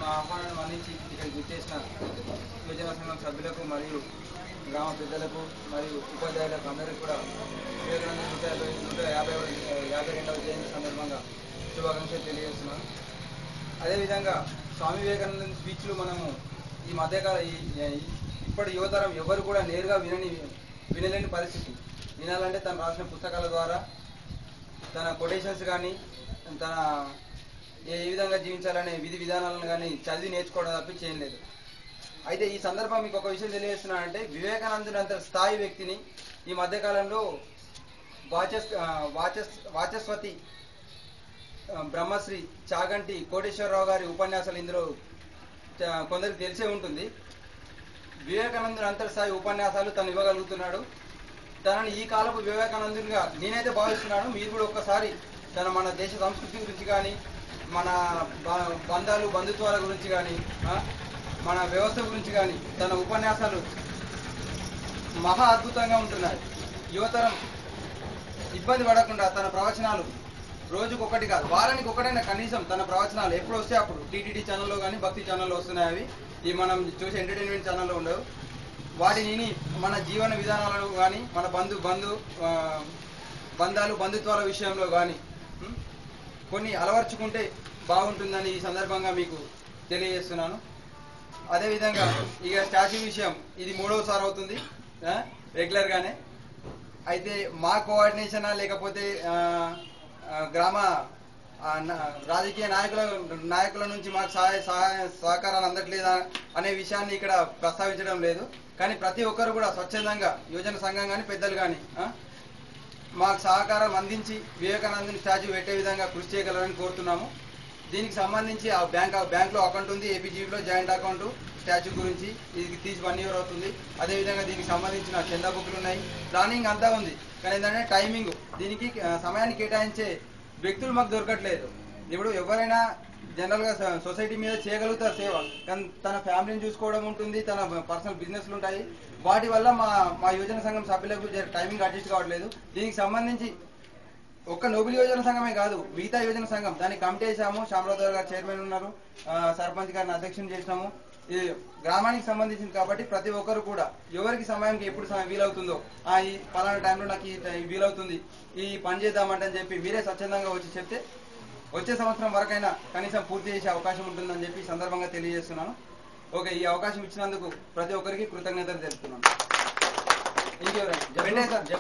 మా ఆహ్వానాన్ని మన్నించి ఇక్కడికి విచ్చేసిన యువజన సంఘం సభ్యులకు మరియు గ్రామ పెద్దలకు మరియు ఉపాధ్యాయులకు అందరికీ కూడా వివేకానంద నూట యాభై నూట యాభై యాభై రెండవ జయంతి సందర్భంగా శుభాకాంక్షలు తెలియజేస్తున్నాను అదేవిధంగా స్వామి వివేకానంద స్పీచ్లు మనము ఈ మధ్యకాల ఈ ఈ- ఇప్పటి యువతరం ఎవరు కూడా నేరుగా వినని వినలేని పరిస్థితి వినాలంటే తను రాసిన పుస్తకాల ద్వారా తన కొటేషన్స్ కానీ తన ఏ ఏ విధంగా జీవించాలనే విధి విధానాలను కానీ చదివి నేర్చుకోవడం తప్పి చేయలేదు అయితే ఈ సందర్భం మీకు ఒక విషయం తెలియజేస్తున్నానంటే వివేకానందుని అంత స్థాయి వ్యక్తిని ఈ మధ్యకాలంలో వాచస్ ఆ, వాచస్ వాచస్వతి ఆ, బ్రహ్మశ్రీ చాగంటి కోటేశ్వరరావు గారి ఉపన్యాసాలు ఇందులో చ- కొందరికి తెలిసే ఉంటుంది వివేకానందుని అంతర్స్థాయి ఉపన్యాసాలు తను ఇవ్వగలుగుతున్నాడు తనని ఈ కాలపు వివేకానందునిగా నేనైతే భావిస్తున్నాను మీరు కూడా ఒక్కసారి తన మన దేశ సంస్కృతి గురించి కానీ మన బ- బంధాలు బంధుత్వాల గురించి కానీ ఆ, మన వ్యవస్థ గురించి కానీ తన ఉపన్యాసాలు మహా అద్భుతంగా ఉంటున్నాయి యువతరం ఇబ్బంది పడకుండా తన ప్రవచనాలు రోజుకు ఒకటి కాదు వారానికి ఒకటైనా కనీసం తన ప్రవచనాలు ఎప్పుడు వస్తే అప్పుడు టీటీడీ ఛానల్లో కానీ భక్తి ఛానల్లో వస్తున్నాయి అవి ఈ మనం చూసే ఎంటర్టైన్మెంట్ ఛానల్లో ఉండవు వాటిని విని మన జీవన విధానాలను కానీ మన బంధు బంధు ఆ, బంధాలు బంధుత్వాల విషయంలో కానీ ఉం, కొన్ని అలవర్చుకుంటే బాగుంటుందని ఈ సందర్భంగా మీకు తెలియజేస్తున్నాను అదేవిధంగా ఇక స్టాచ్యూ విషయం ఇది మూడవసారి అవుతుంది ఆ, రెగ్యులర్గానే అయితే మా కోఆర్డినేషనా లేకపోతే ఆ, ఆ, గ్రామ ఆ, నా- రాజకీయ నాయకుల నాయకుల నుంచి మాకు సహాయ సహాయ సహకారాలు అందట్లేదా అనే విషయాన్ని ఇక్కడ ప్రస్తావించడం లేదు కానీ ప్రతి ఒక్కరు కూడా స్వచ్ఛందంగా యువజన సంఘం కానీ పెద్దలు కానీ మాకు సహకారం అందించి వివేకానందుని స్టాచ్యూ పెట్టే విధంగా కృషి చేయగలరని కోరుతున్నాము దీనికి సంబంధించి ఆ బ్యాంక్ బ్యాంక్లో అకౌంట్ ఉంది ఏపీజీలో జాయింట్ అకౌంట్ స్టాచ్యూ గురించి ఇది తీసి వన్ ఇయర్ అవుతుంది అదేవిధంగా దీనికి సంబంధించిన చందా బుక్లు ఉన్నాయి ప్లానింగ్ అంతా ఉంది కానీ ఏంటంటే టైమింగ్ దీనికి ఆ, సమయాన్ని కేటాయించే వ్యక్తులు మాకు దొరకట్లేదు ఇప్పుడు ఎవరైనా జనరల్ గా స- సొసైటీ మీద చేయగలుగుతారు సేవ కానీ తన ఫ్యామిలీని చూసుకోవడం ఉంటుంది తన పర్సనల్ బిజినెస్లు ఉంటాయి వాటి వల్ల మా మా యువజన సంఘం సభ్యులకు జర టైమింగ్ అడ్జస్ట్ కావట్లేదు దీనికి సంబంధించి ఒక్క నోబుల్ యువజన సంఘమే కాదు మిగతా యువజన సంఘం దానికి కమిటీ వేసాము శ్యామరావు గారు చైర్మన్ ఉన్నారు ఆ, సర్పంచ్ గారిని అధ్యక్షుని చేసినాము ఇది గ్రామానికి సంబంధించింది కాబట్టి ప్రతి ఒక్కరు కూడా ఎవరికి సమయానికి ఎప్పుడు సమయం వీలవుతుందో ఆ ఈ పలానా టైంలో నాకు ఈ టై- వీలవుతుంది ఈ పని చేద్దామంటే అని చెప్పి మీరే స్వచ్ఛందంగా వచ్చి చెప్తే వచ్చే సంవత్సరం వరకైనా కనీసం పూర్తి చేసే అవకాశం ఉంటుందని చెప్పి ఈ సందర్భంగా తెలియజేస్తున్నాను ఓకే ఈ అవకాశం ఇచ్చినందుకు ప్రతి ఒక్కరికి కృతజ్ఞతలు తెలుపుతున్నాను ఇంకెవరైనా వెంటనే సార్